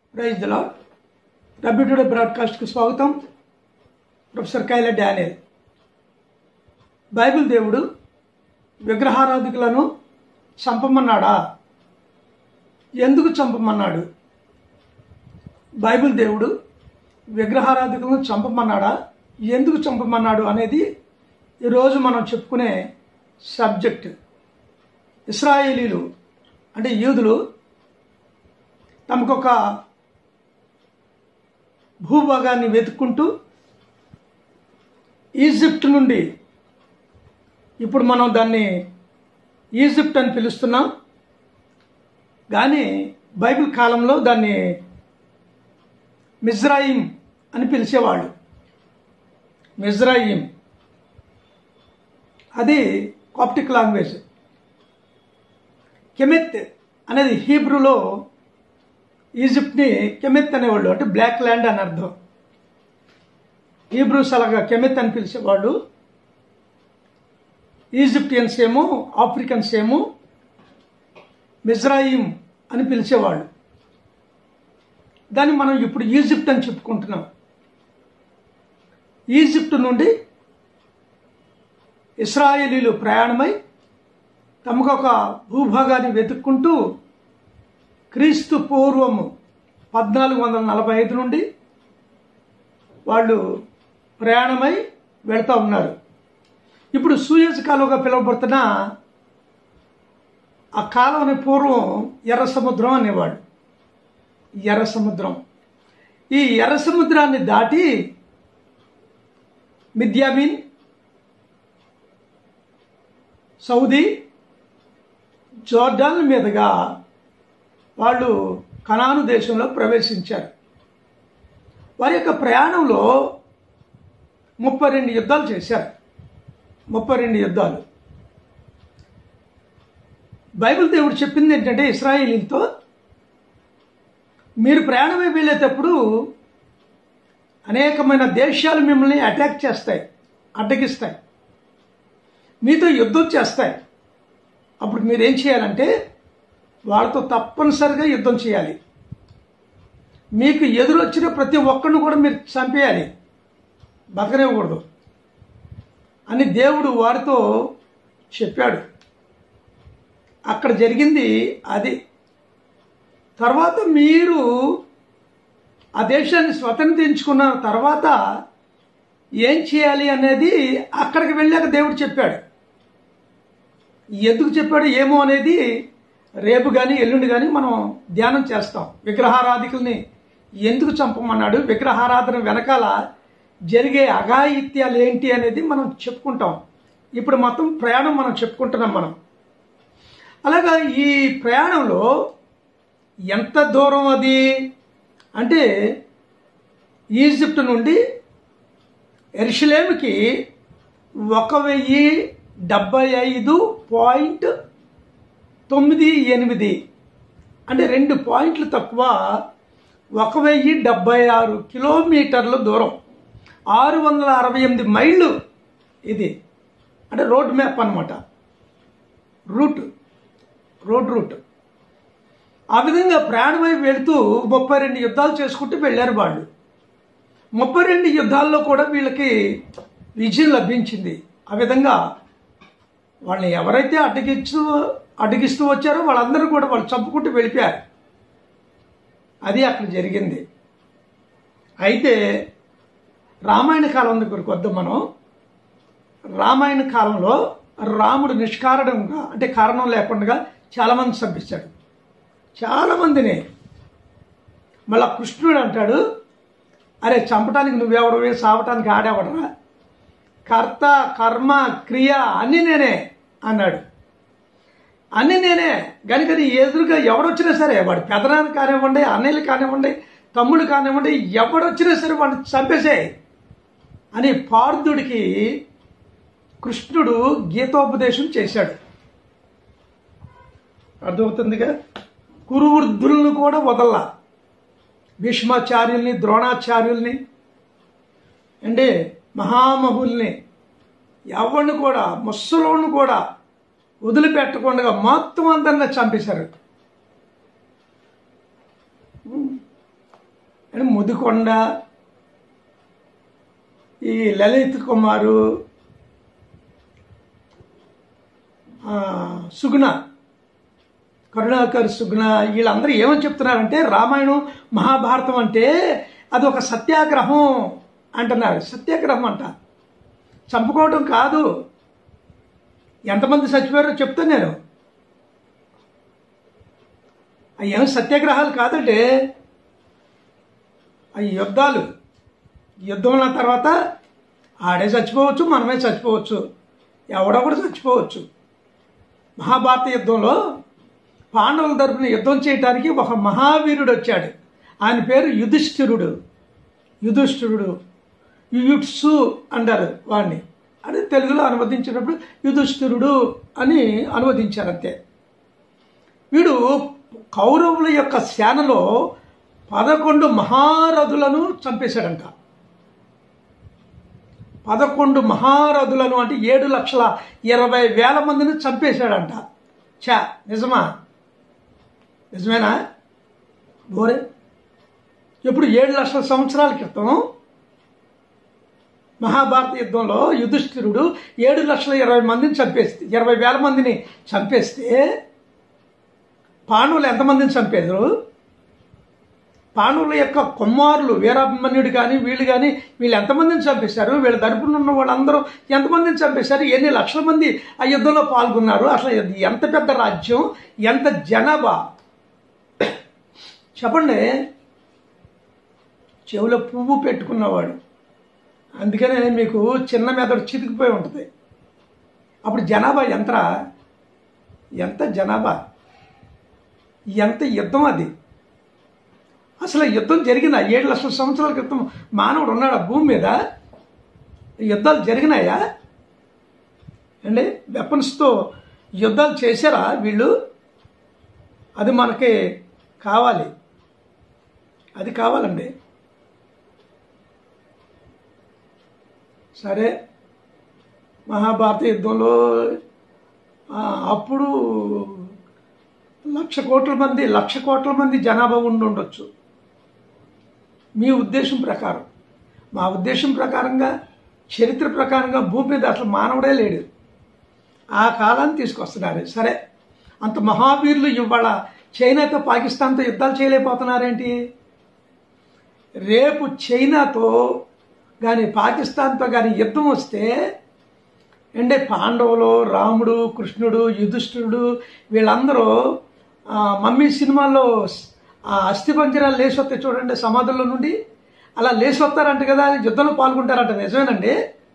Praise దిలా డబ్ల్యూటూడే బ్రాడ్కాస్ట్కి స్వాగతం professor కైల Daniel Bible దేవుడు విగ్రహారాధికులను చంపమన్నాడా ఎందుకు చంపమన్నాడు బైబిల్ దేవుడు విగ్రహారాధికులను చంపమన్నాడా ఎందుకు చంపమన్నాడు అనేది ఈరోజు మనం చెప్పుకునే సబ్జెక్ట్ ఇస్రాయేలీలు అంటే యూదులు తమకొక భూభాగాన్ని వెతుక్కుంటూ ఈజిప్ట్ నుండి ఇప్పుడు మనం దాన్ని ఈజిప్ట్ అని పిలుస్తున్నాం కానీ బైబిల్ కాలంలో దాన్ని మిజ్రాయిం అని పిలిచేవాళ్ళు మిజ్రాయిం అది కాప్టిక్ లాంగ్వేజ్ కెమెత్ అనేది హీబ్రూలో ఈజిప్ట్ని కెమెత్ అనేవాళ్ళు అంటే బ్లాక్ ల్యాండ్ అని అర్థం హీబ్రూస్ అలాగా కెమెత్ అని పిలిచేవాళ్ళు ఈజిప్టియన్స్ ఏమో ఆఫ్రికన్స్ ఏమో మిజ్రాయిం అని పిలిచేవాళ్ళు దాన్ని మనం ఇప్పుడు ఈజిప్ట్ అని చెప్పుకుంటున్నాం ఈజిప్ట్ నుండి ఇస్రాయేలీలు ప్రయాణమై తమకు ఒక భూభాగాన్ని వెతుక్కుంటూ క్రీస్తు పూర్వము పద్నాలుగు వందల నలభై ఐదు నుండి వాళ్ళు ప్రయాణమై వెళ్తూ ఉన్నారు ఇప్పుడు సూయజ్ కాలువగా పిలువబడుతున్న ఆ కాలువని పూర్వం ఎర్ర సముద్రం అనేవాడు ఎర్ర సముద్రం ఈ ఎర్ర సముద్రాన్ని దాటి మిథ్యాబిన్ సౌదీ జోర్డాన్ మీదుగా వాళ్ళు కనాను దేశంలో ప్రవేశించారు వారి యొక్క ప్రయాణంలో ముప్పై రెండు యుద్ధాలు చేశారు ముప్పై రెండు యుద్ధాలు బైబిల్ దేవుడు చెప్పింది ఏంటంటే ఇస్రాయేలీలతో మీరు ప్రయాణమై వెళ్ళేటప్పుడు అనేకమైన దేశాలు మిమ్మల్ని అటాక్ చేస్తాయి అడ్డగిస్తాయి మీతో యుద్ధం చేస్తాయి అప్పుడు మీరేం చేయాలంటే వాళ్ళతో తప్పనిసరిగా యుద్ధం చేయాలి మీకు ఎదురొచ్చిన ప్రతి ఒక్కరిని కూడా మీరు చంపేయాలి బతకనివ్వకూడదు అని దేవుడు వారితో చెప్పాడు అక్కడ జరిగింది అది తర్వాత మీరు ఆ దేశాన్ని స్వతంత్రించుకున్న తర్వాత ఏం చేయాలి అనేది అక్కడికి వెళ్ళాక దేవుడు చెప్పాడు ఎందుకు చెప్పాడు ఏమో అనేది రేపు కానీ ఎల్లుండి కానీ మనం ధ్యానం చేస్తాం విగ్రహారాధికుల్ని ఎందుకు చంపమన్నాడు విగ్రహారాధన వెనకాల జరిగే అఘాయిత్యాలు ఏంటి అనేది మనం చెప్పుకుంటాం ఇప్పుడు మొత్తం ప్రయాణం మనం చెప్పుకుంటున్నాం మనం అలాగా ఈ ప్రయాణంలో ఎంత దూరం అది అంటే ఈజిప్ట్ నుండి ఎర్షలేమికి ఒక వెయ్యి డెబ్బై ఐదు పాయింట్ తొమ్మిది ఎనిమిది అంటే రెండు పాయింట్లు తక్కువ ఒక వెయ్యి డెబ్బై ఆరు కిలోమీటర్ల దూరం ఆరు వందల అరవై ఎనిమిది మైళ్ళు ఇది అంటే రోడ్ మ్యాప్ అనమాట రూట్ రోడ్ రూట్ ఆ విధంగా ప్రయాణమై వెళుతూ ముప్పై రెండు యుద్ధాలు చేసుకుంటూ వెళ్ళారు వాళ్ళు ముప్పై రెండు యుద్ధాల్లో కూడా వీళ్ళకి విజయం లభించింది ఆ విధంగా వాళ్ళని ఎవరైతే అడ్డగిస్తూ అడ్డగిస్తూ వచ్చారో వాళ్ళందరూ కూడా వాళ్ళు చంపుకుంటూ వెళ్ళిపోయారు అది అక్కడ జరిగింది అయితే రామాయణ కాలం దగ్గరికి వద్దాం మనం రామాయణ కాలంలో రాముడు నిష్కారణంగా అంటే కారణం లేకుండా చాలామంది చంపించాడు చాలామందిని మళ్ళా కృష్ణుడు అంటాడు అరే చంపటానికి నువ్వెవడవే సావటానికి ఆడేవడరా కర్త కర్మ క్రియ అన్నీ నేనే అన్నాడు అన్నీ నేనే కనుక ఎదురుగా ఎవడొచ్చినా సరే వాడు పెదనాన్ని కానివ్వండి అన్నయ్యలు కానివ్వండి తమ్ముడు కానివ్వండి ఎవడొచ్చినా సరే వాడిని చంపేసే అని పార్థుడికి కృష్ణుడు గీతోపదేశం చేశాడు అర్థమవుతుందిగా కురువృద్ధులను కూడా వదల్లా భీష్మాచార్యుల్ని ద్రోణాచార్యుల్ని అంటే మహామహుల్ని ఎవరిని కూడా ముసలోని కూడా వదిలిపెట్టకుండా మొత్తం అందరిని చంపేశారు అని ముదికొండ ఈ లలిత్ కుమారు ఆ, సుగుణ కరుణాకర్ సుగుణ వీళ్ళందరూ ఏమని చెప్తున్నారంటే రామాయణం మహాభారతం అంటే అది ఒక సత్యాగ్రహం అంటున్నారు సత్యాగ్రహం అంట చంపుకోవడం కాదు ఎంతమంది చచ్చిపోయారో చెప్తాను నేను అవి ఏమి సత్యాగ్రహాలు కాదంటే అవి యుద్ధాలు యుద్ధం ఉన్న తర్వాత ఆడే చచ్చిపోవచ్చు మనమే చచ్చిపోవచ్చు ఎవడో కూడా చచ్చిపోవచ్చు మహాభారత యుద్ధంలో పాండవుల తరపున యుద్ధం చేయడానికి ఒక మహావీరుడు వచ్చాడు ఆయన పేరు యుధిష్ఠిరుడు యుధిష్ఠిరుడు యుయుట్సు అంటారు వాడిని అని తెలుగులో అనువదించినప్పుడు యుధిష్ఠిరుడు అని అనువదించారు అంతే వీడు కౌరవుల యొక్క సేనలో పదకొండు మహారథులను చంపేశాడంట పదకొండు మహారథులను అంటే ఏడు లక్షల ఇరవై వేల మందిని చంపేశాడంట చా నిజమా నిజమేనా బోరే ఎప్పుడు ఏడు లక్షల సంవత్సరాల క్రితం మహాభారత యుద్ధంలో యుధిష్ఠిరుడు ఏడు లక్షల ఇరవై మందిని చంపేస్తే ఇరవై వేల మందిని చంపేస్తే పాండవులు ఎంతమందిని చంపారు పాండవుల యొక్క కుమారులు వీరాభిమన్యుడు కానీ వీళ్ళు కానీ వీళ్ళు ఎంతమందిని చంపేశారు వీళ్ళ తరపున ఉన్న వాళ్ళందరూ ఎంతమందిని చంపేశారు ఎన్ని లక్షల మంది ఆ యుద్ధంలో పాల్గొన్నారు అసలు ఇది ఎంత పెద్ద రాజ్యం ఎంత జనాభా చెప్పండి చెవిలో పువ్వు పెట్టుకున్నవాడు అందుకనే మీకు చిన్న మెదడు చితికిపోయి ఉంటుంది అప్పుడు జనాభా ఎంతరా ఎంత జనాభా ఎంత యుద్ధం అది అసలు యుద్ధం జరిగిందా ఏడు లక్షల సంవత్సరాల క్రితం మానవుడు ఉన్నాడు ఆ భూమి మీద యుద్ధాలు జరిగినాయా అండి వెపన్స్తో యుద్ధాలు చేశారా వీళ్ళు అది మనకి కావాలి అది కావాలండి సరే మహాభారత యుద్ధంలో ఆ, అప్పుడు లక్ష కోట్ల మంది లక్ష కోట్ల మంది జనాభా ఉండి ఉండొచ్చు మీ ఉద్దేశం ప్రకారం మా ఉద్దేశం ప్రకారంగా చరిత్ర ప్రకారంగా భూమి మీద అసలు మానవుడే లేడు ఆ కాలాన్ని తీసుకొస్తున్నారు సరే అంత మహావీరులు ఇవాళ చైనాతో పాకిస్తాన్తో యుద్ధాలు చేయలేకపోతున్నారేంటి రేపు చైనాతో కానీ పాకిస్తాన్తో కానీ యుద్ధం వస్తే అంటే పాండవులు రాముడు కృష్ణుడు యుధిష్ఠిరుడు వీళ్ళందరూ ఆ, మమ్మీ సినిమాలో ఆ అస్థిపంజరాలు లేచి వస్తాయి చూడండి సమాధుల్లో నుండి అలా లేచి వస్తారంట కదా యుద్ధంలో పాల్గొంటారంట నిజమేనండి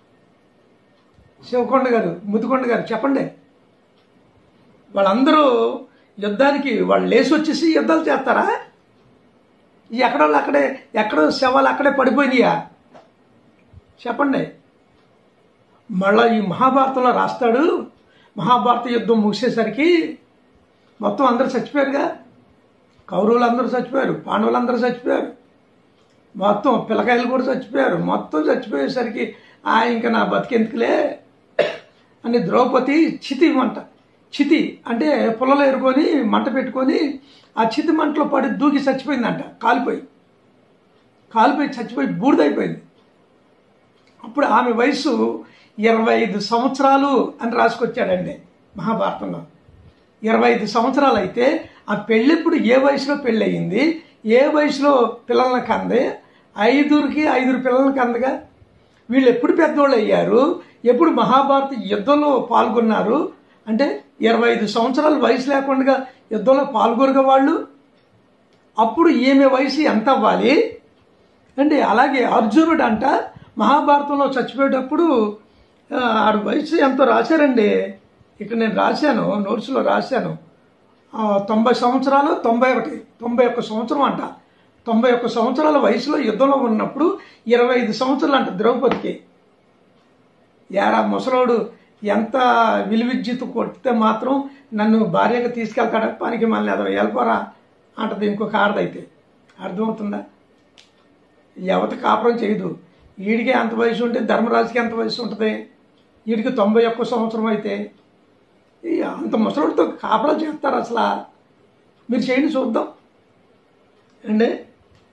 శివకొండ గారు ముదికొండ గారు చెప్పండి వాళ్ళందరూ యుద్ధానికి వాళ్ళు లేచి వచ్చేసి యుద్ధాలు చేస్తారా ఈ ఎక్కడో అక్కడే ఎక్కడో శవాలు అక్కడే పడిపోయినాయా చెప్పండి మళ్ళా ఈ మహాభారతంలో రాస్తాడు మహాభారత యుద్ధం ముగిసేసరికి మొత్తం అందరూ చచ్చిపోయారుగా కౌరవులు అందరూ చచ్చిపోయారు పాండవులు అందరూ చచ్చిపోయారు మొత్తం పిల్లకాయలు కూడా చచ్చిపోయారు మొత్తం చచ్చిపోయేసరికి ఆ ఇంకా నా బతికెందుకులే అని ద్రౌపది చితి మంట చితి అంటే పొలలో ఎరుకొని మంట పెట్టుకొని ఆ చితి మంటలో పడి దూకి చచ్చిపోయిందంట కాలిపోయి కాలిపోయి చచ్చిపోయి బూడిదైపోయింది అప్పుడు ఆమె వయసు ఇరవై ఐదు సంవత్సరాలు అని రాసుకొచ్చాడండి మహాభారతంలో ఇరవై ఐదు సంవత్సరాలు అయితే ఆ పెళ్ళెప్పుడు ఏ వయసులో పెళ్ళి అయ్యింది ఏ వయసులో పిల్లల్ని కంది ఐదుగురికి ఐదుగురు పిల్లల్ని కందగా వీళ్ళు ఎప్పుడు పెద్దోళ్ళు అయ్యారు ఎప్పుడు మహాభారత యుద్ధంలో పాల్గొన్నారు అంటే ఇరవై ఐదు సంవత్సరాల వయసు లేకుండా యుద్ధంలో పాల్గొనగా వాళ్ళు అప్పుడు ఈమె వయసు ఎంత అవ్వాలి అంటే అలాగే అర్జునుడు అంట మహాభారతంలో చచ్చిపోయేటప్పుడు ఆ, ఆడు వయసు ఎంతో రాశారండి ఇక్కడ నేను రాశాను నోట్స్లో రాశాను ఆ, తొంభై సంవత్సరాలు తొంభై ఒకటి తొంభై ఒక్క సంవత్సరం అంట తొంభై ఒక్క సంవత్సరాల వయసులో యుద్ధంలో ఉన్నప్పుడు ఇరవై ఐదు సంవత్సరాలు అంట ద్రౌపదికి యారా ముసలోడు ఎంత విలువిద్యుత్ కొడితే మాత్రం నన్ను భార్యగా తీసుకెళ్తాడా పనికి మళ్ళీ అదో వెళ్ళిపోరా అంటది ఇంకొక ఆడదైతే అర్థమవుతుందా యువత కాపురం చేయదు వీడికి ఎంత వయసు ఉంటే ధర్మరాజుకి ఎంత వయసు ఉంటుంది వీడికి తొంభై ఒక్క సంవత్సరం అయితే ఈ అంత ముసలితో కాపలా చేస్తారు అసలు మీరు చేయండి చూద్దాం అండి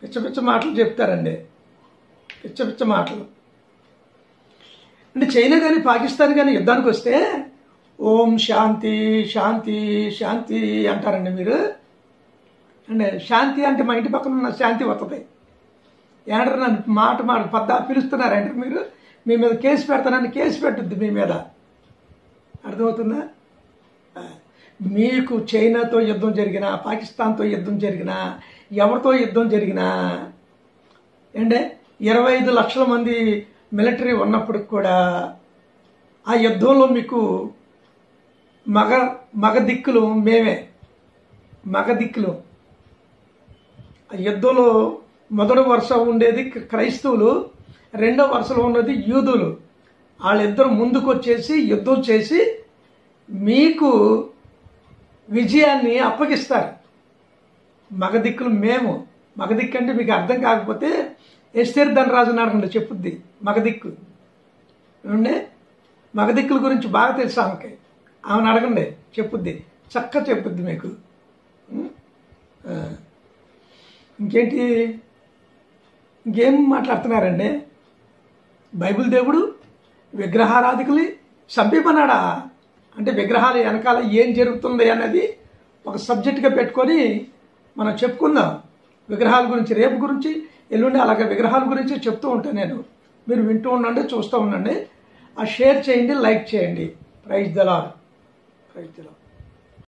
పిచ్చ పిచ్చ మాటలు చెప్తారండి పిచ్చ పిచ్చ మాటలు అంటే చైనా కానీ పాకిస్తాన్ కానీ యుద్ధానికి వస్తే ఓం శాంతి శాంతి శాంతి అంటారండి మీరు అంటే శాంతి అంటే మా ఇంటి పక్కన ఉన్న శాంతి వస్తుంది ఏమంటారు నన్ను మాట మాట పద్ద పిలుస్తున్నారంటే మీరు మీ మీద కేసు పెడతానని కేసు పెట్టుద్ది మీ మీద అర్థమవుతుందా ఆ, మీకు చైనాతో యుద్ధం జరిగినా పాకిస్తాన్తో యుద్ధం జరిగినా ఎవరితో యుద్ధం జరిగినా ఏంటే ఇరవై ఐదు లక్షల మంది మిలిటరీ ఉన్నప్పటికి కూడా ఆ యుద్ధంలో మీకు మగ మగ దిక్కులు మేమే మగ దిక్కులు ఆ యుద్ధంలో మొదటి వరుస ఉండేది క్ర- క్రైస్తవులు రెండో వరుసలో ఉన్నది యూదులు వాళ్ళిద్దరు ముందుకు వచ్చేసి యుద్ధం చేసి మీకు విజయాన్ని అప్పగిస్తారు మగదిక్కులు మేము మగదిక్కు అంటే మీకు అర్థం కాకపోతే ఎస్తేర్ ధనరాజు అడగండి చెప్పుద్ది మగదిక్కు ఏమండి మగదిక్కుల గురించి బాగా తెలుసు ఆమెకి ఆమెను అడగండి చెప్పుద్ది చక్క చెప్పుద్ది మీకు ఉం? ఆ. ఇంకేంటి ఇంకేం మాట్లాడుతున్నారండి బైబిల్ దేవుడు విగ్రహారాధికుల్ని చంపేమన్నాడా అంటే విగ్రహాల వెనకాల ఏం జరుగుతుంది అన్నది ఒక సబ్జెక్ట్గా పెట్టుకొని మనం చెప్పుకుందాం విగ్రహాల గురించి రేపు గురించి ఎల్లుండి అలాగే విగ్రహాల గురించి చెప్తూ ఉంటాను నేను మీరు వింటూ ఉండండి చూస్తూ ఉండండి ఆ షేర్ చేయండి లైక్ చేయండి ప్రైజ్ దలా ప్రైజ్ దలా